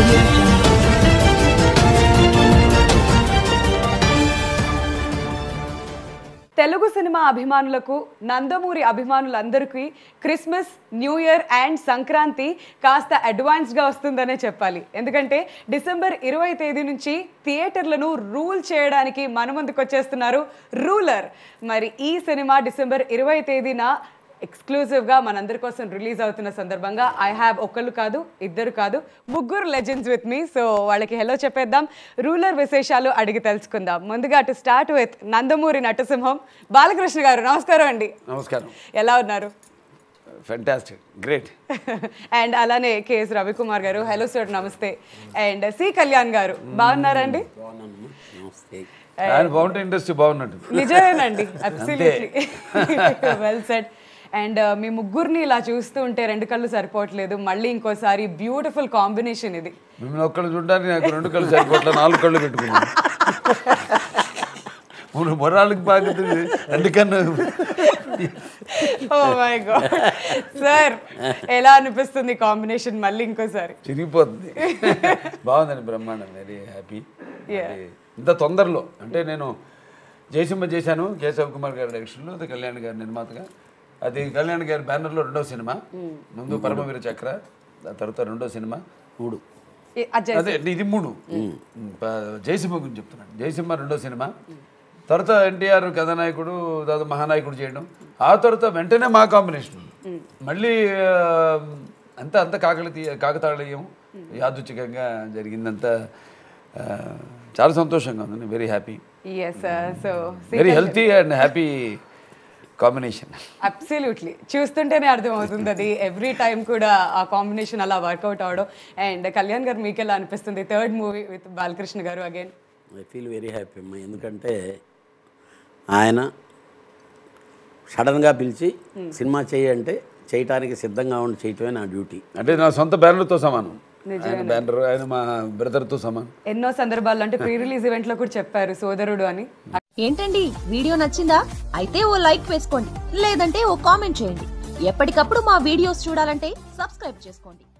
audio jungle. Telugu cinema అభిమానులకు నందమూరి అభిమానులందరికీ Christmas new year and Sankranti కాస్త అడ్వాన్స్గా వస్తుందనే చెప్పాలి ఎందుకంటే డిసెంబర్ ఇరవై తేదీ నుంచి థియేటర్లను రూల్ చేయడానికి మన ముందుకు వచ్చేస్తున్నారు రూలర్ మరి ఈ సినిమా డిసెంబర్ ఇరవై తేదీన ఎక్స్క్లూజివ్గా మనందరి కోసం రిలీజ్ అవుతున్న సందర్భంగా ఐ హ్యావ్ ఒకళ్ళు కాదు ఇద్దరు కాదు ముగ్గురు లెజెండ్స్ విత్ మీ సో వాళ్ళకి హెలో చెప్పేద్దాం రూలర్ విశేషాలు అడిగి తెలుసుకుందాం ముందుగా టు స్టార్ట్ విత్ నందమూరి నటసింహం బాలకృష్ణ గారు నమస్కారం అండి నమస్కారం ఎలా ఉన్నారు ఫెంటాస్టిక్ గ్రేట్ అండ్ అలానే కేఎస్ రవికుమార్ గారు హలో సార్ నమస్తే అండ్ సి కళ్యాణ్ గారు బాగున్నారండి ఆయన బాగుంటే ఇండస్ట్రీ బాగున్నట్టు నిజమేనండి అబ్సల్యూట్లీ వెల్ సెట్ అండ్ మీ ముగ్గురిని ఇలా చూస్తూ ఉంటే రెండు కళ్ళు సరిపోవట్లేదు మళ్ళీ ఇంకోసారి బ్యూటిఫుల్ కాంబినేషన్ ఇది మిమ్మల్ని ఒక్కళ్ళు చూడడానికి నాకు రెండు కళ్ళు సరిపోట్ల నాలుగు కళ్ళు పెట్టుకున్నాను మూడు మొరాళ్ళకి పాకుతుంది అందుకన్నా ఓ మై గాడ్ సార్ ఎలా అనిపిస్తుంది కాంబినేషన్ మళ్ళీ ఇంకోసారి చిరిగిపోతుంది బాగుందండి బ్రహ్మాండం వెరీ హ్యాపీ Yeah. ఇంత తొందరలో అంటే నేను జయసింహ చేశాను కేశవ్ కుమార్ గారి డైరెక్షన్లో అది కళ్యాణ్ గారి నిర్మాతగా అది కళ్యాణ్ గారి బ్యానర్లో రెండో సినిమా ముందు పరమవీర చక్ర ఆ తర్వాత రెండో సినిమా మూడు ఏ, అజయ్ అదే ఇది మూడు ప- జయసింహ గురించి చెప్తున్నాను జయసింహ రెండో సినిమా తర్వాత ఎన్టీఆర్ కథానాయకుడు తర్వాత మహానాయకుడు చేయడం ఆ తర్వాత వెంటనే మా కాంబినేషన్ మళ్ళీ ఆ, అంతా అంత కాకలతీ కాకతాళీయం యాదృచ్ఛికంగా జరిగిందంతా ఆ, చాలా సంతోషంగా ఉంది very happy yes so very healthy and happy combination absolutely చూస్తుంటేనే అర్థమవుతుంది అది ఎవ్రీ టైం కూడా ఆ కాంబినేషన్ అలా వర్కౌట్ అవడం అండ్ కళ్యాణ్ గారు మీకు ఎలా అనిపిస్తుంది థర్డ్ మూవీ విత్ బాలకృష్ణ గారు again I feel very happy అమ్మా ఎందుకంటే ఆయన సడన్గా పిలిచి సినిమా చేయి అంటే చేయటానికి సిద్ధంగా ఉండి చేయటమే నా డ్యూటీ అంటే నా సొంత బ్యానర్తో సమానం ఆయన బ్యానర్ ఆయన మా బ్రదర్తో సమానం ఎన్నో సందర్భాల్లో అంటే ప్రీ రిలీజ్ ఈవెంట్ లో కూడా చెప్పారు సోదరుడు అని ఏంటండి వీడియో నచ్చిందా అయితే ఓ లైక్ వేసుకోండి లేదంటే ఓ కామెంట్ చేయండి ఎప్పటికప్పుడు మా వీడియోస్ చూడాలంటే సబ్స్క్రైబ్ చేసుకోండి